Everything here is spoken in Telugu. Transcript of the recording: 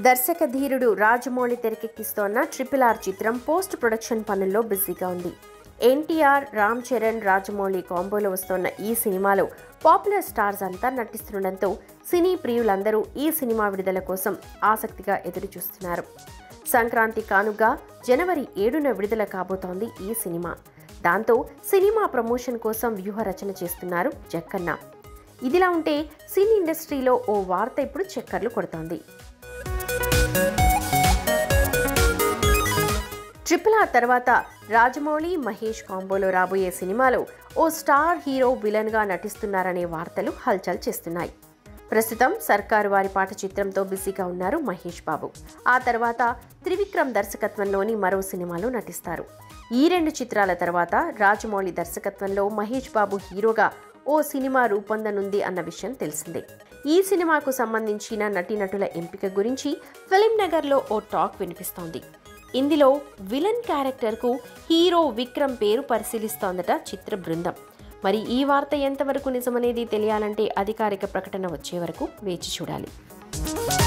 దర్శక ధీరుడు రాజమౌళి తెరకెక్కిస్తోన్న ట్రిపుల్ ఆర్ చిత్రం పోస్ట్ ప్రొడక్షన్ పనుల్లో బిజీగా ఉంది ఎన్టీఆర్ రామ్ చరణ్ రాజమౌళి కాంబోలో వస్తోన్న ఈ సినిమాలో పాపులర్ స్టార్స్ అంతా నటిస్తుండటంతో సినీ ప్రియులందరూ ఈ సినిమా విడుదల కోసం ఆసక్తిగా ఎదురుచూస్తున్నారు సంక్రాంతి కానుగా జనవరి ఏడున విడుదల కాబోతోంది ఈ సినిమా దాంతో సినిమా ప్రమోషన్ కోసం వ్యూహ రచన చేస్తున్నారు జక్కన్న ఇదిలా ఉంటే సినీ ఇండస్ట్రీలో ఓ వార్త ఇప్పుడు చక్కర్లు కొడుతోంది ట్రిపుల్ ఆర్ తర్వాత రాజమౌళి మహేష్ కాంబోలో రాబోయే సినిమాలో ఓ స్టార్ హీరో విలన్గా నటిస్తున్నారనే వార్తలు హల్చల్ చేస్తున్నాయి ప్రస్తుతం సర్కారు వారి పాట చిత్రంతో బిజీగా ఉన్నారు మహేష్ బాబు ఆ తర్వాత త్రివిక్రమ్ దర్శకత్వంలోని మరో సినిమాలో నటిస్తారు ఈ రెండు చిత్రాల తర్వాత రాజమౌళి దర్శకత్వంలో మహేష్ బాబు హీరోగా ఓ సినిమా రూపొందనుంది అన్న విషయం తెలిసిందే ఈ సినిమాకు సంబంధించిన నటీనటుల ఎంపిక గురించి ఫిలిం నగర్లో ఓ టాక్ వినిపిస్తోంది ఇందులో విలన్ క్యారెక్టర్కు హీరో విక్రమ్ పేరు పరిశీలిస్తోందట చిత్ర బృందం మరి ఈ వార్త ఎంతవరకు నిజమనేది తెలియాలంటే అధికారిక ప్రకటన వచ్చే వరకు వేచి చూడాలి